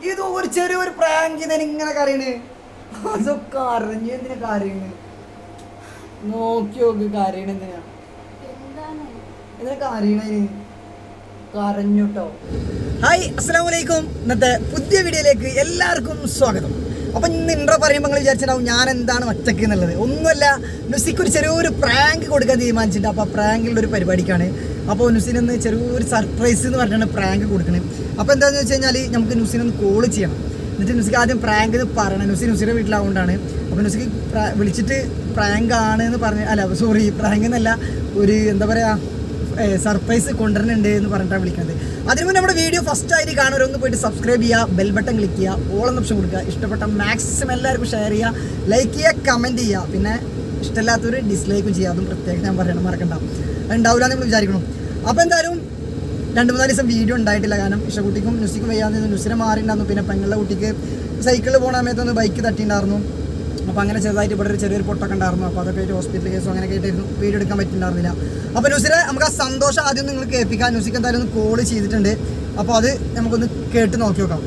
ഇത് ഒരു ചെറിയൊരു പ്രാങ്ക് ചെയ്തതിന് ഇങ്ങനെ കരയണ് അതൊക്കെ അറിഞ്ഞു എന്തിനാ കരയണ് നോക്കി നോക്ക് കരയണ എന്തിനാ എന്താണ് എന്തിനാ കരയണതിന് കരഞ്ഞുട്ടോ ഹായ് അസ്സാം വലൈക്കും ഇന്നത്തെ പുതിയ വീഡിയോയിലേക്ക് എല്ലാവർക്കും സ്വാഗതം അപ്പം ഇന്ന് ഇൻട്രോ പറയുമ്പോൾ നിങ്ങൾ വിചാരിച്ചിട്ടുണ്ടാവും ഞാൻ എന്താണ് ഒറ്റയ്ക്ക് എന്നുള്ളത് ഒന്നുമല്ല നുസിക്ക് ഒരു ചെറിയൊരു പ്രാങ്ക് കൊടുക്കാൻ തീരുമാനിച്ചിട്ടുണ്ട് അപ്പോൾ പ്രാങ്കിലുള്ള ഒരു പരിപാടിക്കാണ് അപ്പോൾ നുസിനൊന്ന് ചെറിയൊരു സർപ്രൈസ് എന്ന് പറഞ്ഞിട്ടാണ് പ്രാങ്ക് കൊടുക്കുന്നത് അപ്പോൾ എന്താണെന്ന് വെച്ച് കഴിഞ്ഞാൽ നമുക്ക് നുസിനൊന്ന് കോൾ ചെയ്യണം എന്നിട്ട് നുസിക്ക് ആദ്യം പ്രാങ്ക് എന്ന് പറയണം നുസി നുസിയുടെ വീട്ടിലാവുകൊണ്ടാണ് അപ്പോൾ നുസിക്ക് പ്രാ- വിളിച്ചിട്ട് പ്രാങ്ക് ആണ് എന്ന് പറഞ്ഞ് അല്ല സോറി പ്രാങ്ക് എന്നല്ല ഒരു എന്താ പറയുക സർപ്രൈസ് കൊണ്ടുവരുന്നുണ്ട് എന്ന് പറഞ്ഞിട്ടാണ് വിളിക്കുന്നത് അതിന് മുന്നേ നമ്മുടെ വീഡിയോ ഫസ്റ്റ് ആയിട്ട് കാണുന്നവരൊന്ന് പോയിട്ട് സബ്സ്ക്രൈബ് ചെയ്യുക ബെൽ ബട്ടൺ ക്ലിക്ക് ചെയ്യുക ഓൾ എന്ന ഓപ്ഷൻ കൊടുക്കുക ഇഷ്ടപ്പെട്ട മാക്സിമം എല്ലാവർക്കും ഷെയർ ചെയ്യുക ലൈക്ക് ചെയ്യുക കമൻറ്റ് ചെയ്യുക പിന്നെ ഇഷ്ടമില്ലാത്തവർ ഡിസ്ലൈക്കും ചെയ്യുക അതും പ്രത്യേകം ഞാൻ പറയണം മറക്കണ്ട ഉണ്ടാവില്ല എന്ന് നമ്മൾ വിചാരിക്കണം അപ്പോൾ എന്തായാലും രണ്ട് മൂന്നാല് ദിവസം വീഡിയോ ഉണ്ടായിട്ടില്ല കാരണം ഇഷ്ടക്കുട്ടിക്കും നുസിക്കും വയ്യാതെ നുസിനെ മാറിയിട്ടുണ്ടായിരുന്നു പിന്നെ പെങ്ങളുടെ കുട്ടിക്ക് സൈക്കിളിൽ പോണ സമയത്തൊന്ന് ബൈക്ക് തട്ടിയിട്ടുണ്ടായിരുന്നു അപ്പോൾ അങ്ങനെ ചെറുതായിട്ട് ഇവിടെ ഒരു ചെറിയൊരു പൊട്ടൊക്കെ ഉണ്ടായിരുന്നു അപ്പോൾ അതൊക്കെ ആയിട്ട് ഹോസ്പിറ്റൽ കേസോ അങ്ങനെ ആയിട്ടായിരുന്നു വീഡിയോ എടുക്കാൻ പറ്റുന്നുണ്ടായിരുന്നില്ല അപ്പോൾ നുസിനെ നമുക്ക് ആ സന്തോഷം ആദ്യം നിങ്ങൾ കേൾപ്പിക്കാം നുസിക്ക് എന്തായാലും ഒന്ന് കോൾ ചെയ്തിട്ടുണ്ട് അപ്പോൾ അത് നമുക്കൊന്ന് കേട്ട് നോക്കി നോക്കാം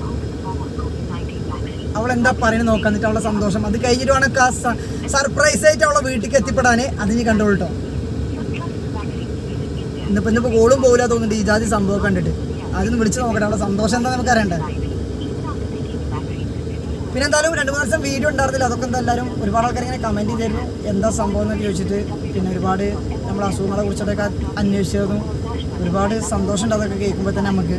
അവൾ എന്താ പറയുന്നത് നോക്കാൻ എന്നിട്ട് അവളെ സന്തോഷം അത് കഴിഞ്ഞിട്ട് വേണം ആ സർപ്രൈസ് ആയിട്ട് അവളെ വീട്ടിലേക്ക് എത്തിപ്പെടാൻ അതിന് കണ്ടോളൂ കേട്ടോ ഇന്നിപ്പോൾ ഇന്നിപ്പോൾ കോളും പോകില്ല തോന്നുന്നുണ്ട് ഈ ജാതി സംഭവം കണ്ടിട്ട് അതൊന്ന് വിളിച്ച് നോക്കട്ടെ അവളെ സന്തോഷം എന്താ നമുക്ക് അറിയണ്ടേ പിന്നെ എന്തായാലും രണ്ട് മൂന്ന് ദിവസം വീഡിയോ ഉണ്ടായിരുന്നില്ല അതൊക്കെ എന്താ എല്ലാവരും ഒരുപാട് ആൾക്കാർ ഇങ്ങനെ കമൻറ്റ് ചെയ്തിരുന്നു എന്താ സംഭവം എന്നൊക്കെ ചോദിച്ചിട്ട് പിന്നെ ഒരുപാട് നമ്മൾ അസുഖങ്ങളെ കുറിച്ചിട്ടൊക്കെ അന്വേഷിച്ചതും ഒരുപാട് സന്തോഷമുണ്ട് അതൊക്കെ കേൾക്കുമ്പോൾ തന്നെ നമുക്ക്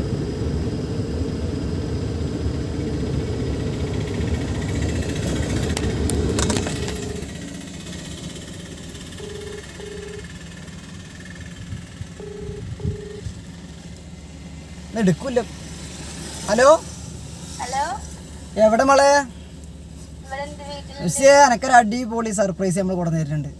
ഇത് എടുക്കൂല്ല ഹലോ ഹലോ എവിടെ മോളെ ഇവിടെ എന്ത് വീട്ടിൽ പക്ഷേ എനക്കൊരു അടിപൊളി സർപ്രൈസ് നമ്മൾ കൊടുന്നു തരുന്നുണ്ട്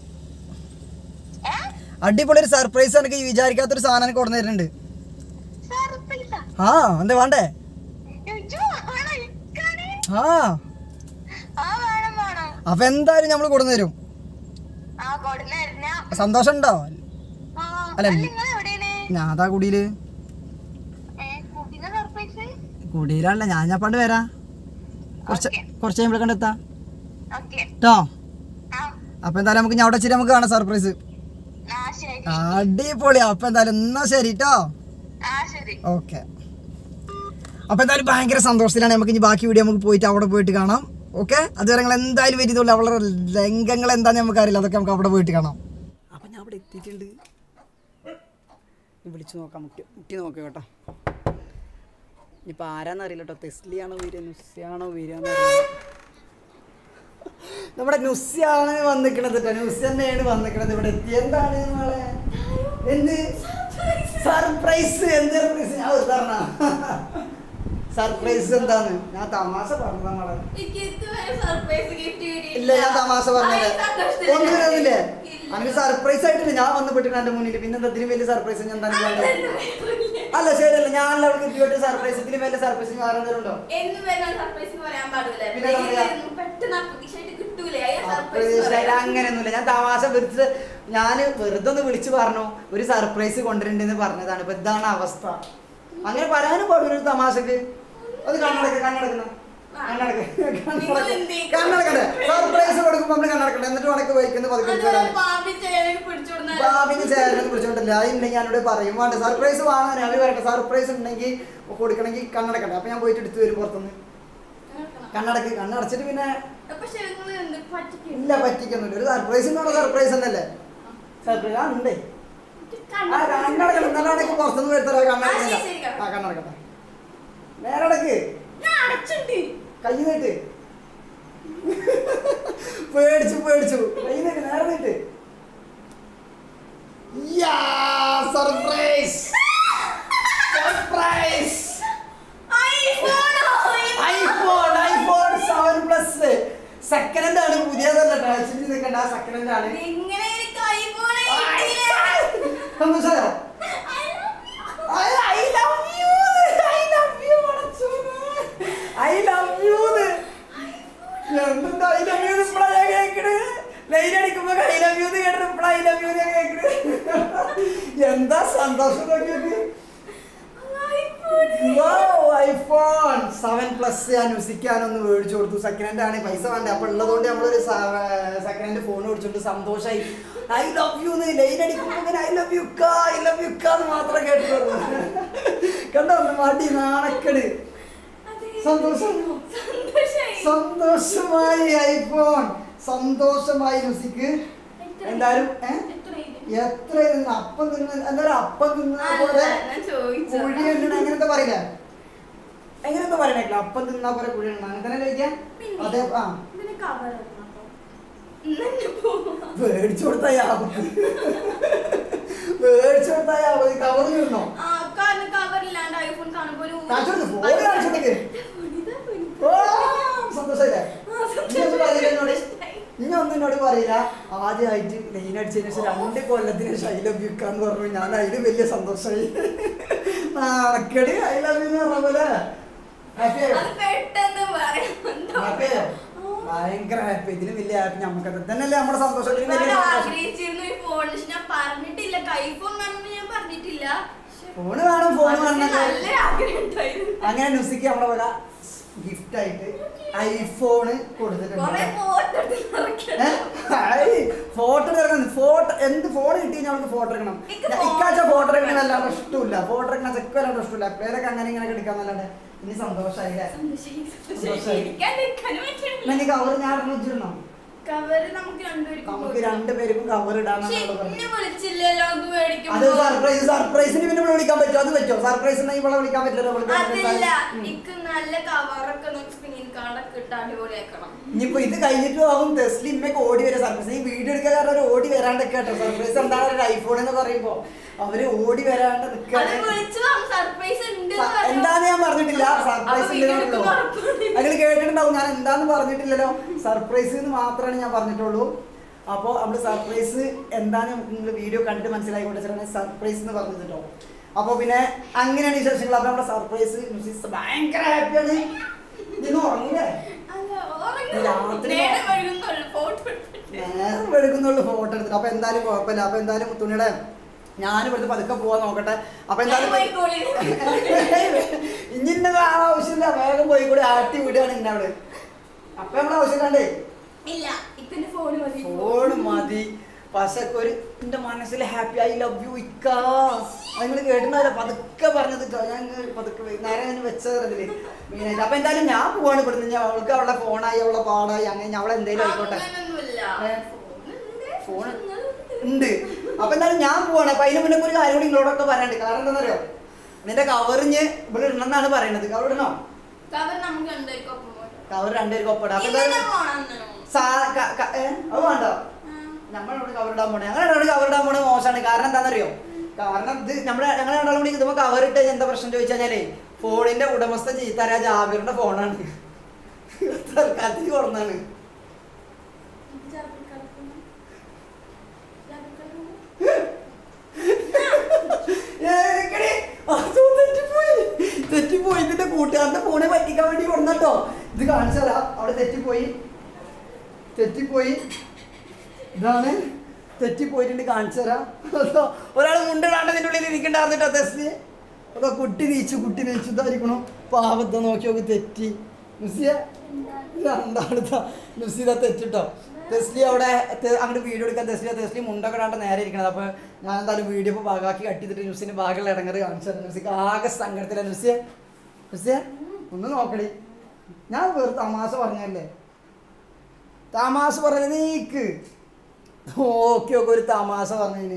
അടിപൊളി ഒരു സർപ്രൈസ് എനിക്ക് ഈ വിചാരിക്കാത്തൊരു സാധനം എനിക്ക് കൊടുന്നു തരുന്നുണ്ട് സർപ്രൈസാ ആ എന്താ വേണ്ടേ അയ്യോ, ആണോ? ഇക്കാണ്? ആ ആ വേണം വേണം അപ്പൊ എന്തായാലും നമ്മൾ കൊടുന്നു തരും ആ കൊടുന്നരുന്ന സന്തോഷം ഉണ്ടോ ആ അല്ല, അല്ല, നിങ്ങൾ എവിടെയാണ് ഞാൻ അതാ കുടിയില് ഏ, കുട്ടീനെ സർപ്രൈസ് കുടിയിലല്ല ഞാൻ ഞാൻ പണ്ട് വരാം കുറച്ച് ഓക്കേ. കുറച്ച് കഴിയുമ്പോൾ കണ്ടെത്താം ഓക്കെ കേട്ടോ ആ അപ്പൊ എന്തായാലും നമുക്ക് ഞാൻ അവിടെ വെച്ചിട്ട് നമുക്ക് കാണാം സർപ്രൈസ് ആ ശരി അടിപൊളി അപ്പൊ എന്തായാലും എന്നാ ശരി കേട്ടോ ആ ശരി ഓക്കെ അപ്പോൾ എന്തായാലും ഭയങ്കര സന്തോഷത്തിലാണ് നമുക്ക് ഇനി ബാക്കി വീഡിയോ നമുക്ക് പോയിട്ട് അവിടെ പോയിട്ട് കാണാം ഓക്കെ അതുവരെ നിങ്ങൾ എന്തായാലും വരുന്നുള്ളൂ അവളുടെ രംഗങ്ങൾ എന്താണെന്ന് നമുക്കറിയില്ല അതൊക്കെ നമുക്ക് അവിടെ പോയിട്ട് കാണാം അപ്പം ഞാൻ അവിടെ എത്തിയിട്ടുണ്ട് വിളിച്ചു നോക്കാം മുട്ടി മുട്ടി നോക്കാം കേട്ടോ ഇനിയിപ്പോൾ ആരാന്ന് അറിയില്ല കേട്ടോ തെസ്ലിയാണോ വരിക നുസ്യാണോ വരിക നമ്മുടെ നുസ്യാണ് വന്നിക്കണത് കേട്ടോ നുസ് തന്നെയാണ് വന്നിക്കണത് ഇവിടെ എത്തി എന്താണ് നമ്മളെ എന്ത് സർപ്രൈസ് എന്ത് സർപ്രൈസ് ഞാൻ പറഞ്ഞ സർപ്രൈസ് എന്താണ് ഞാൻ തമാശ പറഞ്ഞ നമ്മളെ ഇല്ല ഞാൻ തമാശ പറഞ്ഞത് ഒന്നും വരുന്നില്ലേ അങ്ങനെ സർപ്രൈസ് ആയിട്ടില്ല ഞാൻ വന്ന് പെട്ടിട്ട് എന്റെ മുന്നിൽ പിന്നെ എന്താ ഇതിലും വലിയ സർപ്രൈസ് ഞാൻ തന്നെ വേണ്ടത് അല്ല ശരിയല്ല ഞാൻ അവിടെ കിട്ടിയിട്ട് സർപ്രൈസ് ഇതിലും വലിയ സർപ്രൈസ് വേറെ എന്തെങ്കിലും ഉണ്ടോ പിന്നെ എന്താ സർപ്രൈസ് ആയിട്ട് അങ്ങനെയൊന്നുമില്ല ഞാൻ തമാശ വെറുതെ ഞാൻ വെറുതെ ഒന്ന് വിളിച്ചു പറഞ്ഞു ഒരു സർപ്രൈസ് കൊണ്ടുവരണ്ടെന്ന് പറഞ്ഞതാണ് ഇപ്പൊ ഇതാണ് അവസ്ഥ അങ്ങനെ പറയാനും പാടില്ല ഒരു തമാശക്ക് അത് കണ്ണടക്ക് കണ്ണടക്കുന്ന കണ്ണടക്ക് കണ്ണടക്കണ്ടേ സർപ്രൈസ് കൊടുക്കുമ്പോ നമ്മള് കണ്ണടക്കണ്ടേ എന്നിട്ട് ഉണക്ക് വഹിക്കുന്ന പതുക്കെ എടുത്ത് വരാൻ ബാബിന് ചേരനെ പിടിച്ചോണ്ടല്ല അതുണ്ടെങ്കിൽ ഞാനിവിടെ പറയും വേണ്ട സർപ്രൈസ് വാങ്ങാൻ അവര് പറയട്ടെ സർപ്രൈസ് ഉണ്ടെങ്കിൽ കൊടുക്കണമെങ്കിൽ കണ്ണടക്കണ്ടേ അപ്പൊ ഞാൻ പോയിട്ട് എടുത്തു വരും പുറത്തുനിന്ന് കണ്ണടക്ക് കണ്ണടച്ചിട്ട് പിന്നെ ഇല്ല പറ്റിക്കൊന്നുമില്ല ഒരു സർപ്രൈസ് ഉണ്ടോ സർപ്രൈസ് എന്നല്ലേ സർപ്രൈസ് ആ ഉണ്ട് ആ കണ്ണടക്കണം നല്ലവണ്ണം പുറത്തുനിന്ന് വരുത്തല കണ്ണടക്കില്ല ആ, ശരി, ശരി. ആ കണ്ണടക്കട്ടെ നേരെ അടക്ക് കൈ നീട്ട് പേടിച്ചു പേടിച്ചു കൈ നീട്ട് നേരെ നീട്ട് surprise surprise iPhone iPhone seven plus second ആണ് പുതിയതല്ല ടച്ചിൽ നിൽക്കണ്ട സെക്കൻഡ് ആണ് സന്തോഷമോ I love you. I love you, പടച്ചോനെ. I love you ന്ന്. എന്തെന്താ I love you ന്ന് ഇപ്പളാ ഞാൻ കേക്കണ്? ലൈൻ അടിക്കുമ്പോ I love you ന്ന് കേട്ടിട്ട് ഇപ്പളാ I love you ന്ന് ഞാൻ കേക്കണ്. എന്താ സന്തോഷം നോക്കിയത് ഐഫോൺ സെവൻ പ്ലസ് ഡ്രസ്സ് അനുസിക്കാനൊന്ന് മേടിച്ചു കൊടുത്തു സെക്കൻഡ് ഹാൻഡ് ആണ് പൈസ വേണ്ട അപ്പൊ ഉള്ളതുകൊണ്ട് നമ്മളൊരു സെക്കൻഡ് ഹാൻഡ് ഫോൺ മേടിച്ചോണ്ട് സന്തോഷമായി ഐ ലവ് യു ലൈൻ അടിക്കുമ്പോ ഇങ്ങനെ I love you I love you എന്ന് മാത്രം കേട്ടിട്ടുള്ളൂ കണ്ടോ മടി നാണക്കട് സന്തോഷം സന്തോഷമായി ഐഫോൺ സന്തോഷമായി നുസിക്ക് എന്തായാലും ഏ? എത്ര ഇരുന്ന് അപ്പം തിന്ന് എന്തായാലും അപ്പം തിന്ന പോലെ കുഴി എണ്ണ അങ്ങനത്തെ പറയില്ല എങ്ങനെന്താ പറയണേക്കില്ല അപ്പം തിന്നാ പോലെ കുഴി എണ്ണ അങ്ങനെ തന്നെ കഴിക്കാൻ അതെ ആ മേടിച്ചു കൊടുത്താൽ ആപത്ത് മേടിച്ചു കൊടുത്താൽ ആപത്ത് കവർ നിന്നോ കവറില്ലാണ്ട് ഐഫോൺ കാണുമ്പോ ഒരു കാണിച്ചു കൊടുക്ക്, phone കാണിച്ചു കൊടുക്ക്. ഓ, സന്തോഷായില്ലേ ഇനി ഒന്നും പറയില്ല എന്നോട് ഇനി ഒന്നും എന്നോട് പറയില്ല ആദ്യമായിട്ട് ലൈൻ അടിച്ചതിന് ശേഷം രണ്ട് കൊല്ലത്തിന് ശേഷം ഐ ലവ് യു എന്ന് പറഞ്ഞു ഞാൻ അതിന് വലിയ സന്തോഷമായി നാണക്കടി ഐ ലവ് യു എന്ന് പറഞ്ഞ പോലെ ഹാപ്പി ആയോ അത് പെട്ടെന്ന് പറയാം എന്താ ഹാപ്പി ആയോ ഭയങ്കര ഹാപ്പി ഇതിന് വലിയ ഹാപ്പി നമുക്ക് തന്നെയല്ലേ നമ്മുടെ സന്തോഷം ഇതിന് വലിയ ഞാൻ സന്തോഷം ആഗ്രഹിച്ചിരുന്നു ഈ ഫോൺ പക്ഷെ ഞാൻ പറഞ്ഞിട്ടില്ല ഐഫോൺ വേണമെന്ന് ഞാൻ പറഞ്ഞിട്ടില്ല ഫോണ് വേണം ഫോൺ മനസ്സിൽ വേണം നല്ല ആഗ്രഹം ഉണ്ടായിരുന്നു അങ്ങനെ നുസിക്ക് നമ്മുടെ വക ഗിഫ്റ്റ് ആയിട്ട് ഐഫോണ് കൊടുത്തിട്ടുണ്ട് കൊറേ ഫോട്ടോ എടുത്ത് നടക്കണം. ഫോട്ടോ എടുക്കണം ഫോട്ടോ എന്ത് ഫോൺ കിട്ടി കഴിഞ്ഞാൽ അവൾക്ക് ഫോട്ടോ എടുക്കണം എനിക്ക് ഞാൻ phone ഇക്കാച്ച ഫോട്ടോ എടുക്കണം അല്ലാണ്ട് ഇഷ്ടമില്ല ഫോട്ടോ എടുക്കണം ചെക്ക് വല്ലാണ്ട് ഇഷ്ടമില്ല പേരൊക്കെ അങ്ങനെ ഇങ്ങനെ എടുക്കാന്നല്ലാണ്ട് ഇനി സന്തോഷമായില്ലേ സന്തോഷായി, സന്തോഷായി. സന്തോഷായി. ഇരിക്കാൻ നിൽക്കാനും പറ്റണില്ല. എനിക്ക് കവർ ഞാൻ വെച്ചിരുന്നോ കവറ് നമുക്ക് രണ്ടുപേർക്കും നമുക്ക് കൊടുക്കാം. രണ്ടുപേർക്കും കവർ പക്ഷെ ഇടാന്നാണ് പറഞ്ഞത് എന്നെ വിളിച്ചില്ലല്ലോ അത് അത് മേടിക്കുമ്പോ സർപ്രൈസ് സർപ്രൈസിന് പിന്നെ ഇവിടെ വിളിക്കാൻ പറ്റുമോ അത് പറ്റുമോ സർപ്രൈസ് ഉണ്ടെങ്കിൽ ഇവിടെ വിളിക്കാൻ പറ്റില്ലല്ലോ ഇവിടെ അതില്ല ഉം. എനിക്ക് നല്ല കവറൊക്കെ നോക്കി സ്ക്രീൻ കാർഡൊക്കെ ഇട്ട് അടിപൊളിയാക്കണം ഇനിയിപ്പോ ഇത് കഴിഞ്ഞിട്ടും ആവും ടെസ്ലിമ്മക്ക് ഓടി വരെ സർപ്രൈസ് ഈ വീഡിയോ എടുക്കാൻ ഒരു ഓടി വരാണ്ടൊക്കെ കേട്ടോ സർപ്രൈസ് എന്താണ് ഒരു ഐഫോൺ എന്ന് പറയുമ്പോ അവര് ഓടി വരാണ്ട് അത് നിൽക്കാണ് വിളിച്ചു സർപ്രൈസ് ഉണ്ട് സ- എന്താന്ന് ഞാൻ പറഞ്ഞിട്ടില്ല സർപ്രൈസ് അപ്പൊ വീഡിയോ ഉണ്ടെന്നുള്ളൂ എടുക്കുമ്പോ അതിൽ കേട്ടിട്ടുണ്ടാവും ഞാൻ എന്താന്ന് പറഞ്ഞിട്ടില്ലല്ലോ സർപ്രൈസ് എന്ന് മാത്രമാണ് ഞാൻ പറഞ്ഞിട്ടുള്ളൂ അപ്പോൾ നമ്മൾ സർപ്രൈസ് എന്താന്ന് നിങ്ങൾ വീഡിയോ കണ്ടിട്ട് മനസ്സിലായിക്കോട്ടെ ചില സർപ്രൈസ് എന്ന് പറഞ്ഞിട്ടോ അപ്പോൾ പിന്നെ അങ്ങനെയാണ് വിശേഷങ്ങൾ അപ്പോൾ നമ്മുടെ സർപ്രൈസ് ഭയങ്കര ഹാപ്പിയാണ് ഇന്ന് ഉറങ്ങില്ലേ അല്ല, ഉറങ്ങും. രാത്രി നേരം വൈകുന്നുള്ളൂ, photo എടുത്തിട്ട്. നേരം വെളുക്കുന്നുള്ള ഫോട്ടോ എടുത്തിട്ട് അപ്പൊ എന്തായാലും കുഴപ്പമില്ല അപ്പൊ എന്തായാലും തുണിയുടെ ഞാൻ ഇവിടുത്തെ പതുക്കെ പോവാൻ നോക്കട്ടെ അപ്പൊ ഞാൻ എന്തായാലും പോയിക്കോളി. ഇഞ്ഞിന്റെ ആവശ്യമില്ല വേഗം പോയി കൂടി ആട്ടി വിടുകയാണ് ഇന്ന അവിടെ അപ്പൊ നമ്മളെ ആവശ്യമില്ലാണ്ടേ ഇല്ല ഇപ്പന്റെ ഫോൺ മതി ഫോൺ മതി പക്ഷെ ഒരു എന്റെ മനസ്സിൽ ഹാപ്പി ഐ ലവ് യു ഇക്ക നിങ്ങൾ കേട്ടിട്ടുണ്ടാവില്ല പതുക്കെ പറഞ്ഞത് ട്ടോ. ഞാൻ ഇങ്ങ് പതുക്കെ വെ- നേരെ ഞാൻ വെച്ചത് അതില് മെയിനായിട്ട് അപ്പൊ എന്തായാലും ഞാൻ പോവാണ് ഇവിടുന്ന് ഞാൻ അവൾക്ക് അവളുടെ ഫോണായി അവളുടെ പാടായി അങ്ങനെ ഞാൻ അവളെ എന്തെങ്കിലും ആയിക്കോട്ടെ അങ്ങനൊന്നുമില്ല ഏ? ഫോൺ ഫോൺ ഉണ്ട്. ഉണ്ട് അപ്പൊ എന്തായാലും ഞാൻ പോവാണ് അപ്പൊ അതിന് മുന്നേ ഒരു കാര്യം കൂടി നിങ്ങളോടൊക്കെ പറയാനുണ്ട് കാരണം എന്താണെന്നറിയോ നിന്റെ കവറിഞ്ഞ് ഇവിടെ ഇടണമെന്നാണ് പറയുന്നത് കവർ ഇടണോ കവർ നമുക്ക് രണ്ടുപേർക്കും ഒപ്പം പോകാം. കവർ രണ്ടുപേർക്ക് ഒപ്പിടാം അപ്പൊ ഇന്നലെ എന്തായാലും പോണം സാ- ക- ക- ഏ? അത് വേണ്ട നമ്മളവിടെ കവർ ഇടാൻ പോണേ ഞങ്ങൾ രണ്ടാളും കവർ ഇടാൻ പോണേ മോശമാണ് കാരണം എന്താണെന്നറിയോ കാരണം ഇത് നമ്മുടെ ഞങ്ങൾ രണ്ടാളും കൂടി ഇതുമ്പോൾ കവർ ഇട്ട് കഴിഞ്ഞാൽ എന്താ പ്രശ്നം ചോദിച്ചു കഴിഞ്ഞാലേ ഫോണിന്റെ ഉടമസ്ഥ ചീത്തരാ ജാബിറിന്റെ ഫോണാണ് തൽക്കാലത്തേക്ക് കൊടുന്നാണ് ഏക്കടി, അതോ തെറ്റിപ്പോയി തെറ്റിപ്പോയി ഇതിന്റെ കൂട്ടുകാരന്റെ ഫോണെ പറ്റിക്കാൻ വേണ്ടി കൊടുന്നട്ടോ ഇത് കാണിച്ചാലാ അവിടെ തെറ്റിപ്പോയി തെറ്റിപ്പോയി ഇതാണ് തെറ്റിപ്പോയിട്ടുണ്ട് കാണിച്ചു തരാം അതോ ഒരാൾ മുണ്ടിടാണ്ട് ഇതിൻ്റെ ഉള്ളിൽ ഇരിക്കണ്ടായിരുന്നിട്ടോ തെസ്ലി അതോ കുട്ടി നീച്ചു കുട്ടി നീച്ചു ഇതായിരിക്കണു പാവത്തെ നോക്കി നോക്കി തെറ്റി നുസിയ രണ്ടാമത്തെ നുസിത തെറ്റിട്ടോ തെസ്ലി അവിടെ തെ- അങ്ങോട്ട് വീഡിയോ എടുക്കാൻ തെസ്ലി തെസ്ലി മുണ്ടൊക്കെ ഇടാണ്ട് നേരെ ഇരിക്കണത് അപ്പോൾ ഞാൻ എന്തായാലും വീഡിയോ ഇപ്പോൾ ഭാഗമാക്കി കട്ട് ചെയ്തിട്ട് ന്യൂസിന് ഭാഗമുള്ള ഇടങ്ങറ് കാണിച്ചു തരാം ന്യൂസിക്ക് ആകെ സങ്കടത്തിലാണ് ന്യൂസിയ ന്യൂസിയ ഒന്ന് നോക്കടി ഞാൻ വെറുതെ തമാശ പറഞ്ഞല്ലേ തമാശ പറഞ്ഞ നീക്ക് ഓക്കെ ഓക്കെ ഒരു തമാശ പറഞ്ഞതിന്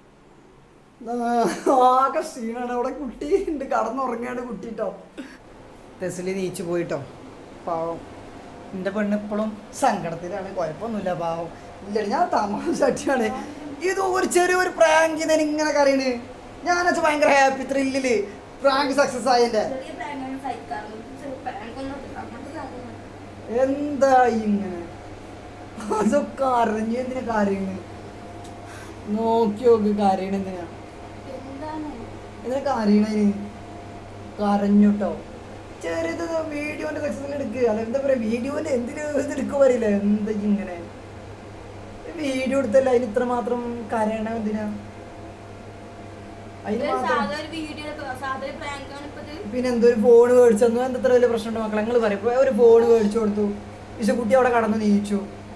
ആകെ ക്ഷീണാണ് അവിടെ കുട്ടി ഉണ്ട് കടന്നുറങ്ങാണ് കുട്ടിട്ടോ തെസിലി നീച്ചു പോയിട്ടോ പാവം എൻ്റെ പെണ്ണ് ഇപ്പോഴും സങ്കടത്തിലാണ് കുഴപ്പമൊന്നുമില്ല പാവം ഇല്ല ഞാൻ തമാശ അടിയാണ് ഇത് ഒരു ചെറിയൊരു പ്രാങ്ക് ചെയ്തതിന് ഇങ്ങനെ കറിയണ് ഞാനത് ഭയങ്കര ഹാപ്പി ത്രില്ലില് പ്രാങ്ക് സക്സസ് ആയതിൻ്റെ ചെറിയ പ്രാങ്കാണ് സഹിക്കാറുണ്ട് ചെറിയ പ്രാങ്കൊന്നും അങ്ങനത്തെ കാര്യമൊന്നും എന്താ ഇങ്ങനെ അതൊക്കെ അറിഞ്ഞു എന്തിനാ കാര്യങ്ങൾ നോക്കി നോക്കി കാര്യങ്ങൾ എന്തിനാ എന്താണ് എന്തിനാ കാര്യണതിന് കരഞ്ഞുട്ടോ ചെറുത് വീഡിയോന്റെ സെക്ഷനിൽ എടുക്കുക അല്ല എന്താ പറയാ വീഡിയോന്റെ എന്തിനു ഇത് എടുക്കുക പറയില്ല എന്താ ഇങ്ങനെ വീഡിയോ എടുത്തല്ല അതിന് ഇത്ര മാത്രം കരയണം എന്തിനാ അതിന് ഇത് മാത്രം സാധാ ഒരു വീഡിയോ സാധാ പ്രാങ്കാണ് ഇപ്പൊ എന്ത് പിന്നെ എന്തൊരു ഫോൺ മേടിച്ചെന്നു എന്തത്ര വലിയ പ്രശ്നമുണ്ട് മക്കളെ നിങ്ങൾ പറയും ഇപ്പൊ ഒരു ഫോൺ മേടിച്ചു കൊടുത്തു ഇശക്കുട്ടി അവിടെ കടന്നു നീച്ചു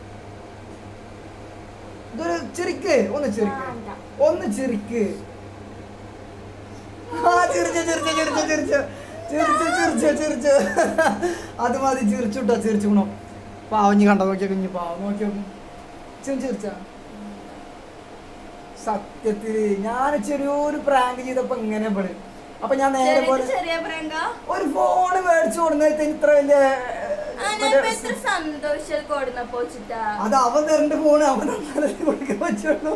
ഇതൊരു ചിരിക്ക് ഒന്ന് ചിരിക്ക് വേണ്ട. ഒന്ന് ചിരിക്ക് ആ ചിരിച്ചു ചിരിച്ചു ചിരിച്ചു ചിരിച്ചു ചിരിച്ചു ചിരിച്ചു ചിരിച്ചു അത് മതി ചിരിച്ചുട്ടോ ചിരിച്ചുണോ പാവഞ്ഞ് കണ്ട നോക്കിയ കുഞ്ഞു പാവം നോക്കിയോ ചിരിച്ച സത്യത്തില് ഞാൻ ചെറിയൊരു പ്രാങ്ക് ചെയ്തപ്പോ ഇങ്ങനെ പെടും അപ്പൊ ഞാൻ നേരെ ചെറിയ പോലെ ചെറിയ പ്രാങ്ക ഒരു ഫോണ് മേടിച്ചു കൊടുന്നതിന് ഇത്ര വലിയ ഞാനിപ്പോ എത്ര സന്തോഷം കൊടുന്നപ്പോ വെച്ചിട്ടാ അത് അവൻ തരണ്ട ഫോണ് അവൻ തന്നാലേ കൊടുക്കാൻ പറ്റുള്ളൂ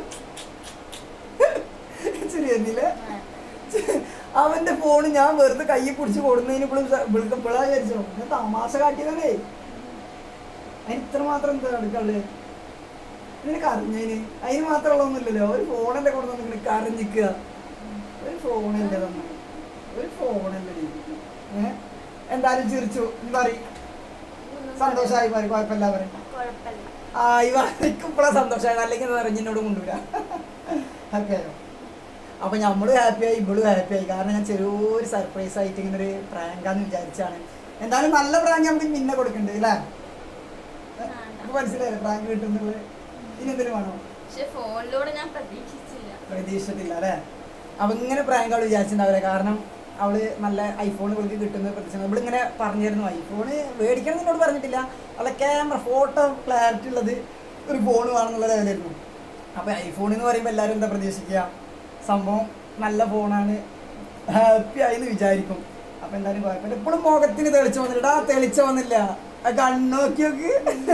ശരിയല്ലേ അവന്റെ ഫോണ് ഞാൻ വെറുതെ കൈ പിടിച്ച് കൊടുന്നതിന് ഇപ്പോഴും വിളിക്കപ്പെടാ വിചാരിച്ചോ ഞാൻ തമാശ കാട്ടിയതല്ലേ അതിന് ഇത്ര മാത്രം എന്താ എടുക്കള്ളേ നിനക്ക് അറിഞ്ഞതിന് അതിന് മാത്രമുള്ള ഒന്നുമില്ലല്ലോ ഒരു ഫോണല്ലേ കൊടുത്തു നിനക്ക് കരഞ്ഞിക്കുക ഒരു ഫോണല്ലേ തന്നെ ഒരു ഫോണല്ലേ ഏഹ് എന്തായാലും ചിരിച്ചു എന്താ പറയും സന്തോഷമായി പറയും കുഴപ്പമില്ല പറയും കുഴപ്പമില്ല ആ ഇവ ഇപ്പോഴാ സന്തോഷമായത് അല്ലെങ്കിൽ നിറഞ്ഞിനോട് കൊണ്ടുവരാം ഹാപ്പി ആയോ അപ്പൊ നമ്മളും ഹാപ്പിയായി ഇവളും ഹാപ്പിയായി കാരണം ഞാൻ ചെറിയൊരു സർപ്രൈസ് ആയിട്ട് ഇങ്ങനെ ഒരു പ്രാങ്കാന്ന് വിചാരിച്ചാണ് എന്തായാലും നല്ല പ്രാങ്ക് നമുക്ക് പിന്നെ കൊടുക്കണ്ട് അല്ലേ നമുക്ക് മനസ്സിലായില്ലേ പ്രാങ്ക് കിട്ടുന്നത് ഇനി എന്തെങ്കിലും വേണോ പക്ഷെ ഫോണിലൂടെ ഞാൻ പ്രതീക്ഷിച്ചില്ല പ്രതീക്ഷിച്ചിട്ടില്ല അല്ലേ അപ്പൊ ഇങ്ങനെ പ്രാങ്ക് അവള് വിചാരിച്ചിട്ടുണ്ടാവില്ല കാരണം അവള് നല്ല ഐഫോൺ ഇവൾക്ക് കിട്ടുന്നത് പ്രതീക്ഷിച്ചു ഇവളിങ്ങനെ പറഞ്ഞിരുന്നു ഐഫോണ് മേടിക്കണം എന്ന് എന്നോട് പറഞ്ഞിട്ടില്ല അവളെ ക്യാമറ ഫോട്ടോ ക്ലാരിറ്റി ഉള്ളത് ഒരു ഫോൺ വേണമെന്നുള്ള ലെവലായിരുന്നു അപ്പൊ ഐഫോൺ എന്ന് പറയുമ്പോൾ എല്ലാവരും എന്താ പ്രതീക്ഷിക്കുക സംഭവം നല്ല ഫോണാണ് ഹാപ്പി ആയി എന്ന് വിചാരിക്കും അപ്പൊ എന്തായാലും കുഴപ്പമില്ല ഇപ്പോഴും മുഖത്തിന് തെളിച്ചു വന്നില്ല ആ തെളിച്ചു വന്നില്ല ആ കണ്ണോക്കി നോക്ക്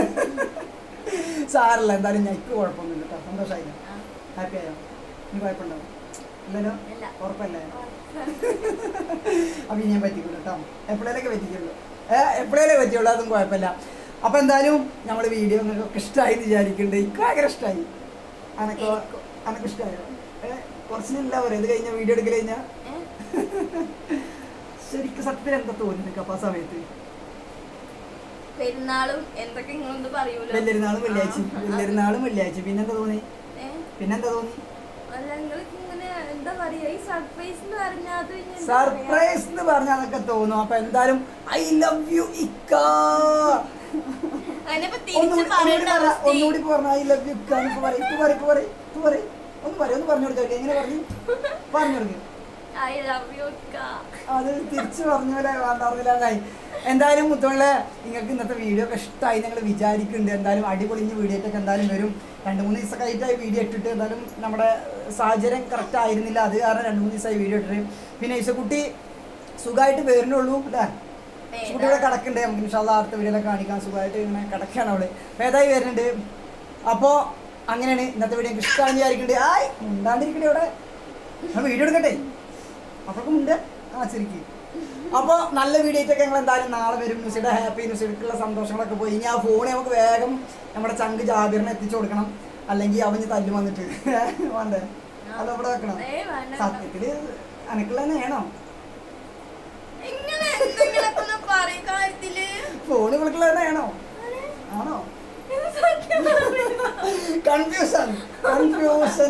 സാരല്ല എന്തായാലും ഞങ്ങൾക്ക് കുഴപ്പമൊന്നുമില്ല കേട്ടോ സന്തോഷമായില്ല ആ, ഹാപ്പി ആയോ ഇനി കുഴപ്പമുണ്ടോ ഇല്ലല്ലോ ഇല്ല. ഉറപ്പല്ലേ അപ്പൊ ഇനി ഞാൻ പറ്റിക്കുള്ളൂ കേട്ടോ എപ്പോഴേലൊക്കെ പറ്റിക്കുള്ളൂ ഏ എപ്പോഴേലേ പറ്റുള്ളൂ അതും കുഴപ്പമില്ല അപ്പൊ എന്തായാലും നമ്മൾ വീഡിയോ നിങ്ങൾക്കൊക്കെ ഇഷ്ടമായി വിചാരിക്കുന്നുണ്ട് എനിക്ക് ഭയങ്കര ഇഷ്ടമായി അനക്കോ എനിക്കും. അനക്ക് ഇഷ്ടമായോ ഏ കുറച്ചിനില്ല പറയാം ഇത് കഴിഞ്ഞ വീഡിയോ എടുക്കൽ കഴിഞ്ഞാൽ ഏ? ശരിക്കും സത്യത്തിൽ എന്താ തോന്നി നിനക്ക് അപ്പൊ ആ സമയത്ത് പെരുന്നാളും എന്തൊക്കെ നിങ്ങളൊന്ന് പറയൂലോ വലിയൊരുനാളും വെള്ളിയാഴ്ച ആ, ആ. വലിയൊരുനാളും വെള്ളിയാഴ്ച പിന്നെന്താ തോന്നി ഏ? പിന്നെന്താ തോന്നി അല്ല നിങ്ങൾക്ക് ഇങ്ങനെ എന്താ പറയാ ഈ സർപ്രൈസ് എന്ന് പറഞ്ഞാൽ അത് പിന്നെ എന്താ സർപ്രൈസ് എന്ന് പറഞ്ഞാൽ അതൊക്കെ തോന്നും അപ്പൊ എന്തായാലും ഐ ലവ് യു ഇക്ക പറയാ? അതിനിപ്പോ തിരിച്ച് ഒന്നുകൂടി പറയേണ്ട പറ അവസ്ഥ ഒന്നുകൂടി പറഞ്ഞ ഐ ലവ് യു ഇക്ക ഇപ്പൊ പറയും ഇപ്പൊ പറയും ഇപ്പൊ പറയും ഇപ്പൊ പറയും ഒന്ന് പറയും ഒന്ന് പറഞ്ഞു കൊടുക്കാം എങ്ങനെ പറഞ്ഞു പറഞ്ഞു കൊടുക്കും ഐ ലവ് യു അത് തിരിച്ചു പറഞ്ഞ പോലെ വേണ്ടായിരുന്നില്ലാന്നായി എന്തായാലും മുത്തോളെ നിങ്ങൾക്ക് ഇന്നത്തെ വീഡിയോ ഒക്കെ ഇഷ്ടമായി നിങ്ങൾ വിചാരിക്കുന്നുണ്ട് എന്തായാലും അടിപൊളിഞ്ഞ് വീഡിയോ ഒക്കെ എന്തായാലും വരും രണ്ട് മൂന്ന് ദിവസമൊക്കെ ആയിട്ടായി വീഡിയോ ഇട്ടിട്ട് എന്തായാലും നമ്മുടെ സാഹചര്യം കറക്റ്റ് ആയിരുന്നില്ല അത് കാരണം രണ്ട് മൂന്ന് ദിവസമായി വീഡിയോ ഇട്ടിട്ട് പിന്നെ ഈശക്കുട്ടി സുഖമായിട്ട് വരുന്നുള്ളൂ അല്ലേ കുട്ടികളെ കിടക്കണ്ടേ നമുക്ക് ഇൻഷാല്ല അടുത്ത വീഡിയോയിലൊക്കെ കാണിക്കാം സുഖമായിട്ട് ഇങ്ങനെ കിടക്കുകയാണ് അവള് ഭേദമായി വരുന്നുണ്ട് അപ്പോൾ അങ്ങനെയാണ് ഇന്നത്തെ വീഡിയോ എനിക്ക് ഇഷ്ടമാണെന്ന് വിചാരിക്കുന്നുണ്ട് ആയ് ഉണ്ടാണ്ടിരിക്കട്ടെ ഇവിടെ ഞാൻ വീഡിയോ എടുക്കട്ടെ അപ്പോഴേക്കും ഉണ്ട് ആ ശരിക്ക് അപ്പോൾ നല്ല വീഡിയോ ആയിട്ടൊക്കെ ഞങ്ങൾ എന്തായാലും നാളെ വരും ന്യൂസിയുടെ ഹാപ്പി ന്യൂസിലുള്ള സന്തോഷങ്ങളൊക്കെ പോയി ഇനി ആ ഫോൺ നമുക്ക് വേഗം നമ്മുടെ ചങ്ക് ജാബിറിനെ എത്തിച്ചു കൊടുക്കണം അല്ലെങ്കിൽ അവന് തല്ലു വന്നിട്ട് വേണ്ടേ അത് അവിടെ വെക്കണം ഏ വേണ്ട സത്യത്തില് അനക്കുള്ള തന്നെയാണോ ഇങ്ങനെ എന്തെങ്കിലുമൊക്കെ ഒന്ന് പറയും കാര്യത്തില് ഫോൺ വിളിക്കുള്ള തന്നെയാണോ ആണോ ഇത് സത്യം പറയുമ്പോ കൺഫ്യൂഷൻ കൺഫ്യൂഷൻ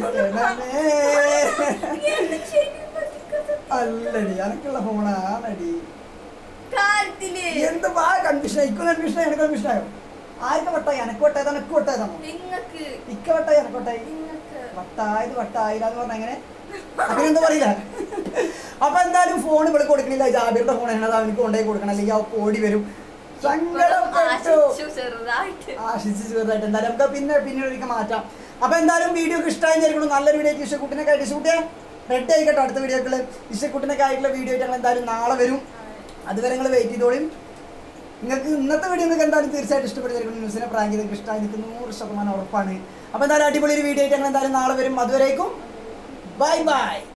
എന്ത് ശരിക്കും പറ്റിക്കത്? അല്ലടി അനക്കുള്ള ഫോണാണടി കാര്യത്തില് എന്ത് ആ കൺഫ്യൂഷൻ ഇക്കും കൺഫ്യൂഷൻ എനിക്ക് കൺഫ്യൂഷൻ ആയോ ആർക്ക് വട്ടായി അനക്ക് വട്ടായത് അനക്ക് വട്ടായതാണോ നിങ്ങക്ക് ഇക്ക വട്ടായി അനക്ക് വട്ടായി നിങ്ങക്ക് വട്ടായത് വട്ടായില്ല എന്ന് പറഞ്ഞ എങ്ങനെ അങ്ങനെ എന്താ പറയില്ല അപ്പൊ എന്തായാലും ഫോൺ ഇവിടെ കൊടുക്കണില്ല ജാബിയുടെ ഫോൺ ആണ് അത് അവനക്ക് കൊണ്ടുപോയി കൊടുക്കണം അല്ലെങ്കിൽ അവ ഓടി വരും സങ്കടപ്പെട്ടു ആശിച്ചു ചെറുതായിട്ട് ആശിച്ച് ചെറുതായിട്ട് എന്തായാലും നമുക്ക് പിന്നെ പിന്നീട് ഒരിക്കൽ മാറ്റാം അപ്പൊ എന്തായാലും വീഡിയോ ഒക്കെ ഇഷ്ടമായി വിചാരിക്കണം നല്ലൊരു വീഡിയോ ഇഷ്ടക്കുട്ടിനൊക്കെ ആയിട്ട് ഇഷ്ടക്കുട്ടിയെ റെഡി ആയിക്കോട്ടെ അടുത്ത വീഡിയോക്കള് ഇഷ്ടക്കുട്ടിനൊക്കെ ആയിട്ടുള്ള വീഡിയോ ആയിട്ട് ഞങ്ങൾ എന്തായാലും നാളെ വരും അതുവരെ നിങ്ങൾ വെയിറ്റ് ചെയ്തോളും നിങ്ങൾക്ക് ഇന്നത്തെ വീഡിയോ നിങ്ങൾക്ക് എന്തായാലും തീർച്ചയായിട്ടും ഇഷ്ടപ്പെടുന്ന ന്യൂസിനെ പ്രാങ്ക് നിങ്ങൾക്ക് ഇഷ്ടമായി എനിക്ക് നൂറ് ശതമാനം ഉറപ്പാണ് അപ്പോൾ എന്തായാലും അടിപൊളി ഒരു വീഡിയോ ആയിട്ട് ഞങ്ങൾ എന്തായാലും നാളെ വരും അതുവരേക്കും ബൈ ബൈ